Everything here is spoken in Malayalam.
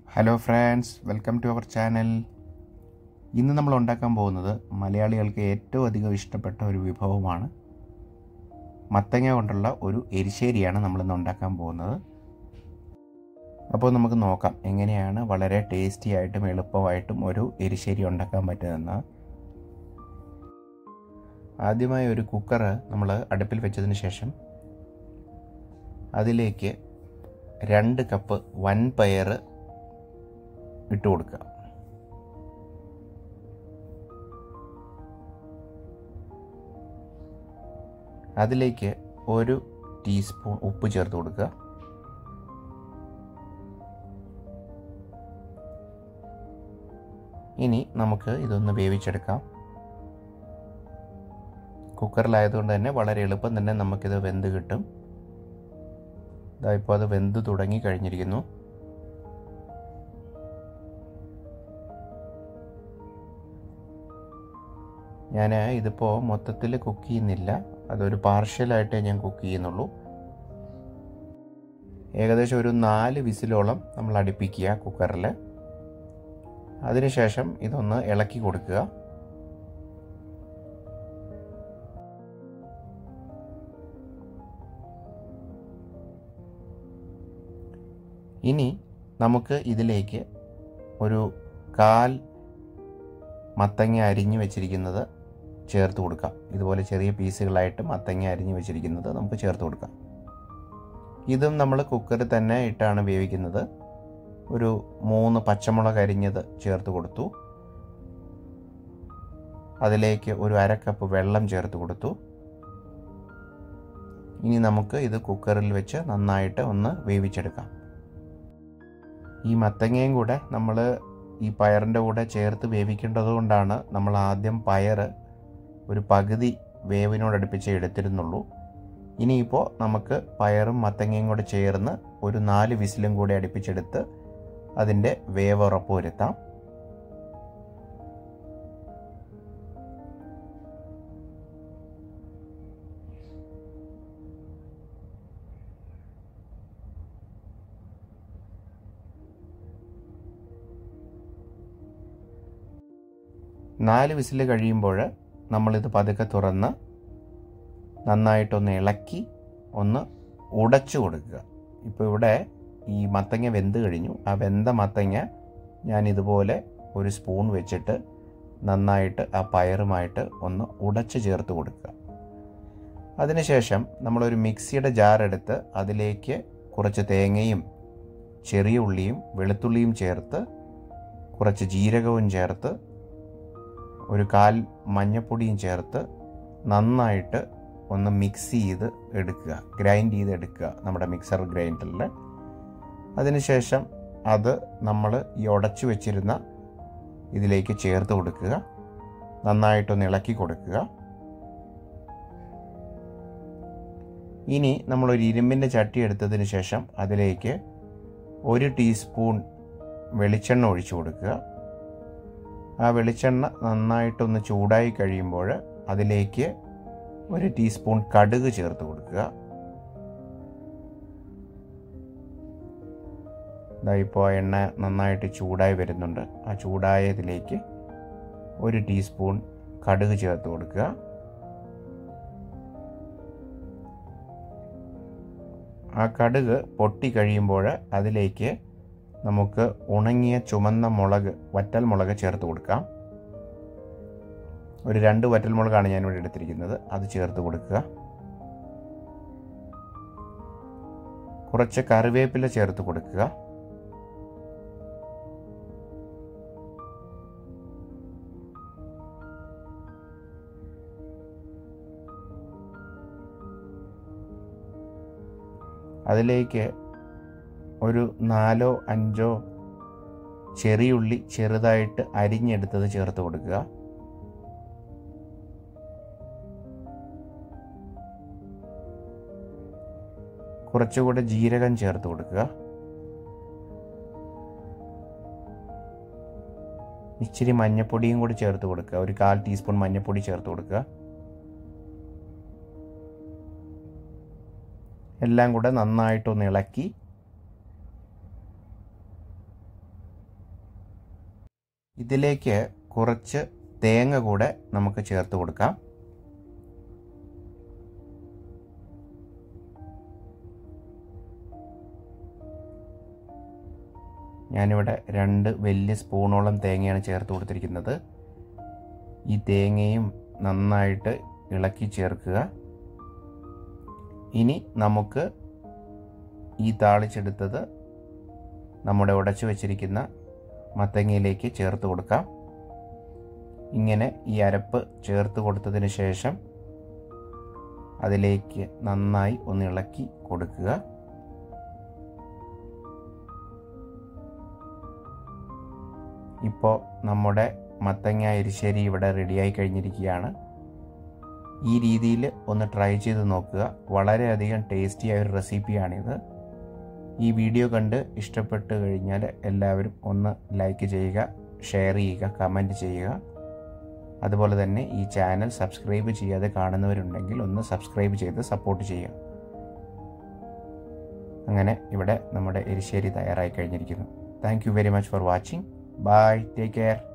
hello friends welcome to our channel ഇന്ന് നമ്മൾ ഉണ്ടാക്കാൻ പോകുന്നത് മലയാളികൾക്ക് ഏറ്റവും അധികം ഇഷ്ടപ്പെട്ട ഒരു വിഭവമാണ് മത്തങ്ങ കൊണ്ടുള്ള ഒരു എരിശ്ശേരിയാണ് നമ്മളിന്ന് ഉണ്ടാക്കാൻ പോകുന്നത് അപ്പോൾ നമുക്ക് നോക്കാം എങ്ങനെയാണ് വളരെ ടേസ്റ്റി ആയിട്ടും എളുപ്പമായിട്ടും ഒരു എരിശ്ശേരി ഉണ്ടാക്കാൻ പറ്റുന്നതെന്ന് ആദ്യമായി ഒരു കുക്കർ നമ്മൾ അടുപ്പിൽ വെച്ചതിന് ശേഷം അതിലേക്ക് രണ്ട് കപ്പ് വൻപയർ ഇട്ട് കൊടുക്കുക അതിലേക്ക് ഒരു ടീസ്പൂൺ ഉപ്പ് ചേർത്ത് കൊടുക്കുക ഇനി നമുക്ക് ഇതൊന്ന് വേവിച്ചെടുക്കാം കുക്കറിലായതുകൊണ്ട് തന്നെ വളരെ എളുപ്പം തന്നെ നമുക്കിത് വെന്ത് കിട്ടും ഇതാ ഇപ്പോൾ അത് വെന്ത് തുടങ്ങി കഴിഞ്ഞിരിക്കുന്നു ഞാൻ ഇതിപ്പോൾ മൊത്തത്തിൽ കുക്ക് ചെയ്യുന്നില്ല അതൊരു പാർഷ്യലായിട്ടേ ഞാൻ കുക്ക് ചെയ്യുന്നുള്ളൂ ഏകദേശം ഒരു നാല് വിസിലോളം നമ്മൾ അടുപ്പിക്കുക കുക്കറിൽ അതിനുശേഷം ഇതൊന്ന് ഇളക്കി കൊടുക്കുക ഇനി നമുക്ക് ഇതിലേക്ക് ഒരു കാൽ മത്തങ്ങ അരിഞ്ഞു വെച്ചിരിക്കുന്നത് ചേർത്ത് കൊടുക്കാം ഇതുപോലെ ചെറിയ പീസുകളായിട്ട് മത്തങ്ങ അരിഞ്ഞു വെച്ചിരിക്കുന്നത് നമുക്ക് ചേർത്ത് കൊടുക്കാം ഇതും നമ്മൾ കുക്കറിൽ തന്നെ ഇട്ടാണ് വേവിക്കുന്നത് ഒരു മൂന്ന് പച്ചമുളക് അരിഞ്ഞത് ചേർത്ത് കൊടുത്തു അതിലേക്ക് ഒരു അര കപ്പ് വെള്ളം ചേർത്ത് കൊടുത്തു ഇനി നമുക്ക് ഇത് കുക്കറിൽ വെച്ച് നന്നായിട്ട് ഒന്ന് വേവിച്ചെടുക്കാം ഈ മത്തങ്ങയും കൂടെ നമ്മൾ ഈ പയറിൻ്റെ കൂടെ ചേർത്ത് വേവിക്കേണ്ടത് കൊണ്ടാണ് നമ്മൾ ആദ്യം പയർ ഒരു പകുതി വേവിനോടടുപ്പിച്ച് എടുത്തിരുന്നുള്ളൂ ഇനിയിപ്പോൾ നമുക്ക് പയറും മത്തങ്ങയും കൂടെ ചേർന്ന് ഒരു നാല് വിസിലും കൂടെ അടുപ്പിച്ചെടുത്ത് അതിൻ്റെ വേവ് ഉറപ്പ് വരുത്താം നാല് വിസിൽ കഴിയുമ്പോൾ നമ്മളിത് പതുക്കെ തുറന്ന് നന്നായിട്ടൊന്ന് ഇളക്കി ഒന്ന് ഉടച്ചു കൊടുക്കുക ഇപ്പോൾ ഇവിടെ ഈ മത്തങ്ങ വെന്ത് കഴിഞ്ഞു ആ വെന്ത മത്തങ്ങ ഞാൻ ഇതുപോലെ ഒരു സ്പൂൺ വെച്ചിട്ട് നന്നായിട്ട് ആ പയറുമായിട്ട് ഒന്ന് ഉടച്ച് ചേർത്ത് കൊടുക്കുക അതിനുശേഷം നമ്മളൊരു മിക്സിയുടെ ജാർ എടുത്ത് അതിലേക്ക് കുറച്ച് തേങ്ങയും ചെറിയ ഉള്ളിയും വെളുത്തുള്ളിയും ചേർത്ത് കുറച്ച് ജീരകവും ചേർത്ത് ഒരു കാൽ മഞ്ഞപ്പൊടിയും ചേർത്ത് നന്നായിട്ട് ഒന്ന് മിക്സ് ചെയ്ത് എടുക്കുക ഗ്രൈൻഡ് ചെയ്ത് എടുക്കുക നമ്മുടെ മിക്സർ ഗ്രൈൻഡറിൽ അതിനുശേഷം അത് നമ്മൾ ഈ ഉടച്ചു വെച്ചിരുന്ന ഇതിലേക്ക് ചേർത്ത് കൊടുക്കുക നന്നായിട്ടൊന്ന് ഇളക്കി കൊടുക്കുക ഇനി നമ്മളൊരു ഇരുമ്പിൻ്റെ ചട്ടി എടുത്തതിന് ശേഷം അതിലേക്ക് ഒരു ടീസ്പൂൺ വെളിച്ചെണ്ണ ഒഴിച്ചു കൊടുക്കുക ആ വെളിച്ചെണ്ണ നന്നായിട്ടൊന്ന് ചൂടായി കഴിയുമ്പോൾ അതിലേക്ക് ഒരു ടീസ്പൂൺ കടുക് ചേർത്ത് കൊടുക്കുക ഇതാ ഇപ്പോൾ എണ്ണ നന്നായിട്ട് ചൂടായി വരുന്നുണ്ട് ആ ചൂടായതിലേക്ക് ഒരു ടീസ്പൂൺ കടുക് ചേർത്ത് കൊടുക്കുക ആ കടുക് പൊട്ടി കഴിയുമ്പോൾ അതിലേക്ക് നമുക്ക് ഉണങ്ങിയ ചുമന്ന മുളക് വറ്റൽ മുളക് ചേർത്ത് കൊടുക്കാം ഒരു രണ്ട് വറ്റൽ മുളകാണ് ഞാനിവിടെ എടുത്തിരിക്കുന്നത് അത് ചേർത്ത് കൊടുക്കുക കുറച്ച് കറിവേപ്പില ചേർത്ത് കൊടുക്കുക അതിലേക്ക് ഒരു നാലോ അഞ്ചോ ചെറിയുള്ളി ചെറുതായിട്ട് അരിഞ്ഞെടുത്തത് ചേർത്ത് കൊടുക്കുക കുറച്ചുകൂടെ ജീരകം ചേർത്ത് കൊടുക്കുക ഇച്ചിരി മഞ്ഞപ്പൊടിയും കൂടി ചേർത്ത് കൊടുക്കുക ഒരു കാൽ ടീസ്പൂൺ മഞ്ഞപ്പൊടി ചേർത്ത് കൊടുക്കുക എല്ലാം കൂടെ നന്നായിട്ടൊന്ന് ഇളക്കി ഇതിലേക്ക് കുറച്ച് തേങ്ങ കൂടെ നമുക്ക് ചേർത്ത് കൊടുക്കാം ഞാനിവിടെ രണ്ട് വലിയ സ്പൂണോളം തേങ്ങയാണ് ചേർത്ത് കൊടുത്തിരിക്കുന്നത് ഈ തേങ്ങയും നന്നായിട്ട് ഇളക്കി ചേർക്കുക ഇനി നമുക്ക് ഈ താളിച്ചെടുത്തത് നമ്മുടെ ഉടച്ചു വച്ചിരിക്കുന്ന മത്തങ്ങയിലേക്ക് ചേർത്ത് കൊടുക്കാം ഇങ്ങനെ ഈ അരപ്പ് ചേർത്ത് കൊടുത്തതിന് ശേഷം അതിലേക്ക് നന്നായി ഒന്ന് ഇളക്കി കൊടുക്കുക ഇപ്പോൾ നമ്മുടെ മത്തങ്ങ എരിശ്ശേരി ഇവിടെ റെഡിയായി കഴിഞ്ഞിരിക്കുകയാണ് ഈ രീതിയിൽ ഒന്ന് ട്രൈ ചെയ്ത് നോക്കുക വളരെയധികം ടേസ്റ്റിയായ ഒരു റെസിപ്പിയാണിത് ഈ വീഡിയോ കണ്ട് ഇഷ്ടപ്പെട്ട് കഴിഞ്ഞാൽ എല്ലാവരും ഒന്ന് ലൈക്ക് ചെയ്യുക ഷെയർ ചെയ്യുക കമൻറ്റ് ചെയ്യുക അതുപോലെ തന്നെ ഈ ചാനൽ സബ്സ്ക്രൈബ് ചെയ്യാതെ കാണുന്നവരുണ്ടെങ്കിൽ ഒന്ന് സബ്സ്ക്രൈബ് ചെയ്ത് സപ്പോർട്ട് ചെയ്യുക അങ്ങനെ ഇവിടെ നമ്മുടെ എരിശ്ശേരി തയ്യാറായി കഴിഞ്ഞിരിക്കുന്നു thank you very much for watching bye take care